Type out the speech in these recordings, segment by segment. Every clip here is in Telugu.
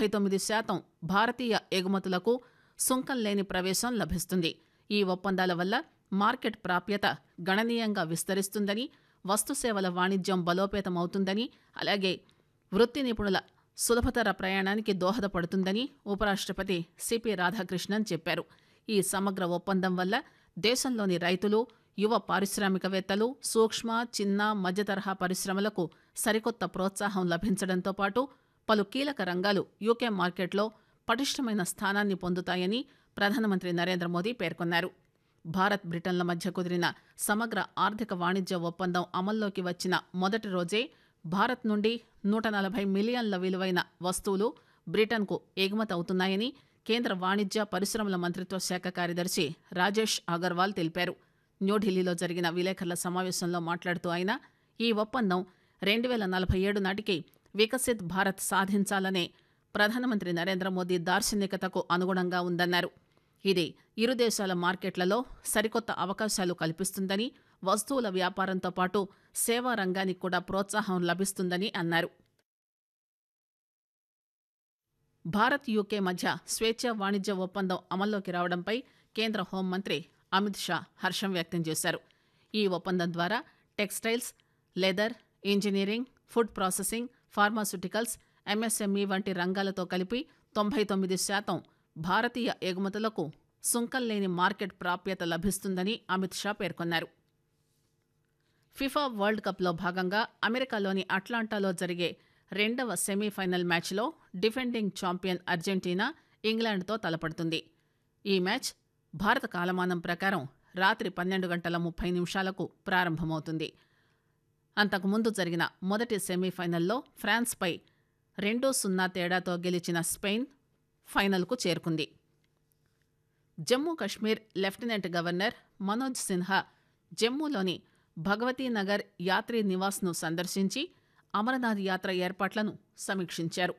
తొంభై తొమ్మిది శాతం భారతీయ ఎగుమతులకు సుంకం లేని ప్రవేశం లభిస్తుంది ఈ ఒప్పందాల వల్ల మార్కెట్ ప్రాప్యత గణనీయంగా విస్తరిస్తుందని వస్తుసేవల వాణిజ్యం బలోపేతమవుతుందని అలాగే వృత్తి నిపుణుల సులభతర ప్రయాణానికి దోహదపడుతుందని ఉపరాష్ట్రపతి సిపి రాధాకృష్ణన్ చెప్పారు ఈ సమగ్ర ఒప్పందం వల్ల దేశంలోని రైతులు యువ పారిశ్రామికవేత్తలు సూక్ష్మ చిన్న మధ్యతరహా పరిశ్రమలకు సరికొత్త ప్రోత్సాహం లభించడంతో పాటు పలు కీలక రంగాలు యూకే మార్కెట్లో పటిష్టమైన స్థానాన్ని పొందుతాయని ప్రధానమంత్రి నరేంద్ర మోదీ పేర్కొన్నారు భారత్ బ్రిటన్ల మధ్య కుదిరిన సమగ్ర ఆర్థిక వాణిజ్య ఒప్పందం అమల్లోకి వచ్చిన మొదటి రోజే భారత్ నుండి నూట నలభై మిలియన్ల విలువైన వస్తువులు బ్రిటన్కు ఎగుమతి అవుతున్నాయని కేంద్ర వాణిజ్య పరిశ్రమల మంత్రిత్వ శాఖ కార్యదర్శి రాజేష్ అగర్వాల్ తెలిపారు న్యూఢిల్లీలో జరిగిన విలేకరుల సమావేశంలో మాట్లాడుతూ ఆయన ఈ ఒప్పందం రెండు వేల నలభై ఏడు నాటికి వికసిత్ భారత్ సాధించాలనే ప్రధానమంత్రి నరేంద్ర మోదీ దార్శనికతకు అనుగుణంగా ఉందన్నారు ఇది ఇరు దేశాల మార్కెట్లలో సరికొత్త అవకాశాలు కల్పిస్తుందని వస్తువుల వ్యాపారంతో పాటు సేవా రంగానికి కూడా ప్రోత్సాహం లభిస్తుందని అన్నారు భారత్ యూకే మధ్య స్వేచ్ఛ వాణిజ్య ఒప్పందం అమల్లోకి రావడంపై కేంద్ర హోంమంత్రి అమిత్ షా హర్షం వ్యక్తం చేశారు ఈ ఒప్పందం ద్వారా textiles leather engineering food processing pharmaceuticals MSME వంటి రంగాలతో కలిపి తొంభై తొమ్మిది శాతం భారతీయ ఎగుమతులకు సుంకం లేని మార్కెట్ ప్రాప్యత లభిస్తుందని అమిత్ షా పేర్కొన్నారు ఫిఫా వరల్డ్ కప్లో భాగంగా అమెరికాలోని అట్లాంటాలో జరిగే రెండవ సెమీఫైనల్ మ్యాచ్లో డిఫెండింగ్ ఛాంపియన్ అర్జెంటీనా ఇంగ్లాండ్తో తలపడుతుంది ఈ మ్యాచ్ భారత కాలమానం ప్రకారం రాత్రి పన్నెండు గంటల ముప్పై నిమిషాలకు ప్రారంభమవుతుంది అంతకుముందు జరిగిన మొదటి సెమీఫైనల్లో ఫ్రాన్స్పై రెండు సున్నా తేడాతో గెలిచిన స్పెయిన్ ఫైనల్కు చేరుకుంది జమ్మూ కశ్మీర్ లెఫ్టినెంట్ గవర్నర్ మనోజ్ సిన్హా జమ్మూలోని భగవతీ నగర్ యాత్రి నివాస్ను సందర్శించి అమరనాథ్ యాత్ర ఏర్పాట్లను సమీక్షించారు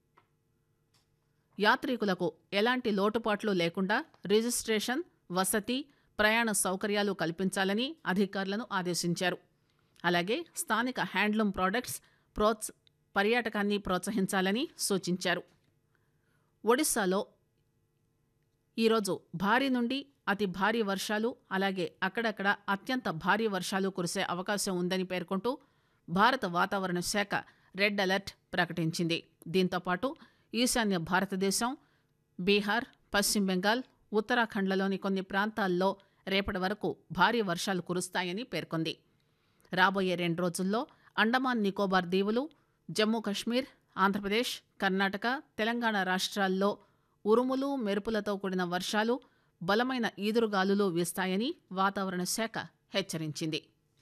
యాత్రికులకు ఎలాంటి లోటుపాట్లు లేకుండా రిజిస్ట్రేషన్ వసతి ప్రయాణ సౌకర్యాలు కల్పించాలని అధికారులను ఆదేశించారు అలాగే స్థానిక హ్యాండ్లూమ్ ప్రోడక్ట్స్ ప్రోత్స పర్యాటకాన్ని ప్రోత్సహించాలని సూచించారు ఒడిశాలో ఈరోజు భారీ నుండి అతి భారీ వర్షాలు అలాగే అక్కడక్కడ అత్యంత భారీ వర్షాలు కురిసే అవకాశం ఉందని పేర్కొంటూ భారత వాతావరణ శాఖ రెడ్ అలర్ట్ ప్రకటించింది దీంతోపాటు ఈశాన్య భారతదేశం బీహార్ పశ్చిమ బెంగాల్ ఉత్తరాఖండ్లలోని కొన్ని ప్రాంతాల్లో రేపటి వరకు భారీ వర్షాలు కురుస్తాయని పేర్కొంది రాబోయే రెండు రోజుల్లో అండమాన్ నికోబార్ దీవులు జమ్మూ కశ్మీర్ ఆంధ్రప్రదేశ్ కర్ణాటక తెలంగాణ రాష్ట్రాల్లో ఉరుములు మెరుపులతో కూడిన వర్షాలు బలమైన ఈదురుగాలులు వీస్తాయని వాతావరణ శాఖ హెచ్చరించింది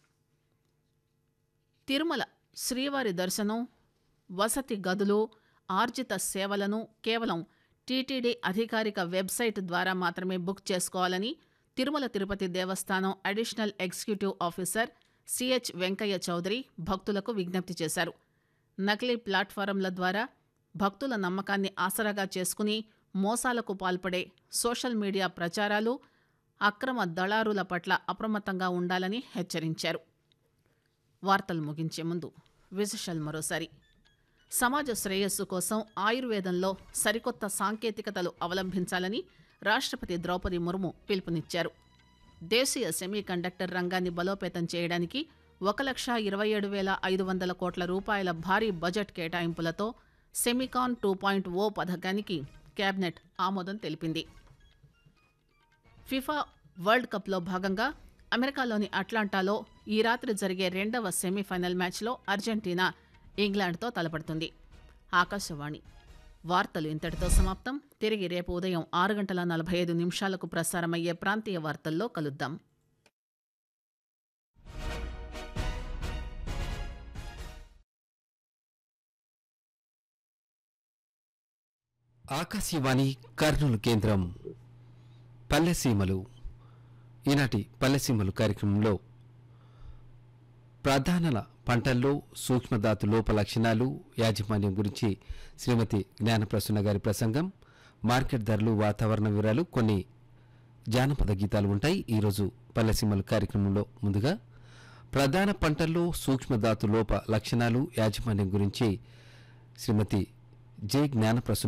తిరుమల శ్రీవారి దర్శనం వసతి గదులు ఆర్జిత సేవలను కేవలం టీటీడీ అధికారిక వెబ్సైట్ ద్వారా మాత్రమే బుక్ చేసుకోవాలని Tirumala Tirupati Devasthanam additional executive officer CH Venkaiah Chowdary భక్తులకు విజ్ఞప్తి చేశారు నకిలీ ప్లాట్ఫారంల ద్వారా భక్తుల నమ్మకాన్ని ఆసరాగా చేసుకుని మోసాలకు పాల్పడే సోషల్ మీడియా ప్రచారాలు అక్రమ దళారుల పట్ల అప్రమత్తంగా ఉండాలని హెచ్చరించారు వార్తలు ముగించే ముందు విశేషాలు మరోసారి సమాజ శ్రేయస్సు కోసం ఆయుర్వేదంలో సరికొత్త సాంకేతికతలు అవలంబించాలని రాష్ట్రపతి ద్రౌపది ముర్ము పిలుపునిచ్చారు దేశీయ సెమీ కండక్టర్ రంగాన్ని బలోపేతం చేయడానికి ఒక లక్ష ఇరవై ఏడు వేల ఐదు వందల కోట్ల రూపాయల భారీ బడ్జెట్ కేటాయింపులతో సెమికాన్ టూ పాయింట్ ఓ పథకానికి కేబినెట్ ఆమోదం తెలిపింది ఫిఫా వరల్డ్ కప్లో భాగంగా అమెరికాలోని అట్లాంటాలో ఈ రాత్రి జరిగే రెండవ సెమీఫైనల్ మ్యాచ్లో అర్జెంటీనా ఇంగ్లాండ్తో తలపడుతుంది ఆకాశవాణి వార్తలు ఇంతటితో సమాప్తం తిరిగి రేపు ఉదయం ఆరు గంటల నలభై ఐదు నిమిషాలకు ప్రసారమయ్యే ప్రాంతీయ వార్తల్లో కలుద్దాం ఆకాశవాణి కర్నూలు కేంద్రం పల్లెసీమలు ఈనాటి పల్లెసీమలు కార్యక్రమంలో ప్రధాన పంటల్లో సూక్ష్మధాతు లోప లక్షణాలు యాజమాన్యం గురించి శ్రీమతి జ్ఞానప్రసన్న గారి ప్రసంగం మార్కెట్ ధరలు వాతావరణ వివరాలు కొన్ని జానపద గీతాలు ఉంటాయి ఈరోజు పల్లెసీమలు కార్యక్రమంలో ముందుగా ప్రధాన పంటల్లో సూక్ష్మధాతు లోప లక్షణాలు యాజమాన్యం గురించి శ్రీమతి జె జ్ఞానప్రసన్న